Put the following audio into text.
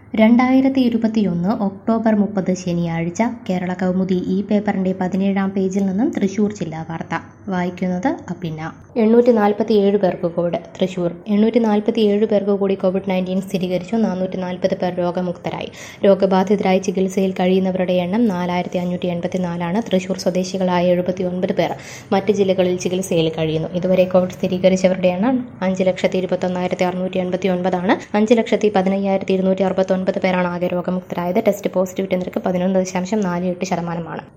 രണ്ടായിരത്തി ഇരുപത്തിയൊന്ന് ഒക്ടോബർ മുപ്പത് ശനിയാഴ്ച കേരള കൗമുദി ഈ പേപ്പറിന്റെ പതിനേഴാം പേജിൽ നിന്നും തൃശൂർ ജില്ലാ വാർത്ത വായിക്കുന്നത് അപ്പിന്ന എണ്ണൂറ്റി നാൽപ്പത്തി ഏഴ് പേർക്ക് കോവിഡ് തൃശൂർ എണ്ണൂറ്റി നാൽപ്പത്തി ഏഴ് പേർക്ക് കൂടി കോവിഡ് നയൻറ്റീൻ സ്ഥിരീകരിച്ചു നാനൂറ്റി നാൽപ്പത് പേർ രോഗമുക്തരായി രോഗബാധിതരായി ചികിത്സയിൽ കഴിയുന്നവരുടെ എണ്ണം നാലായിരത്തി അഞ്ഞൂറ്റി എൺപത്തി നാലാണ് തൃശൂർ സ്വദേശികളായ എഴുപത്തി ഒൻപത് പേർ മറ്റ് ജില്ലകളിൽ ചികിത്സയിൽ കഴിയുന്നു ഇതുവരെ കോവിഡ് സ്ഥിരീകരിച്ചവരുടെ എണ്ണം അഞ്ച് ലക്ഷത്തി ഇരുപത്തൊന്നായിരത്തി അറുന്നൂറ്റി എൺപത്തി ഒൻപതാണ് അഞ്ച് ലക്ഷത്തി പതിനയ്യായിരത്തി ഇരുന്നൂറ്റി അറുപത്തൊൻപത് പേരാണ് ആകെ രോഗമുക്തരായത് ടെസ്റ്റ് പോസിറ്റിവിറ്റി നിരക്ക് പതിനൊന്ന് ദശാംശം നാല് എട്ട് ശതമാനമാണ്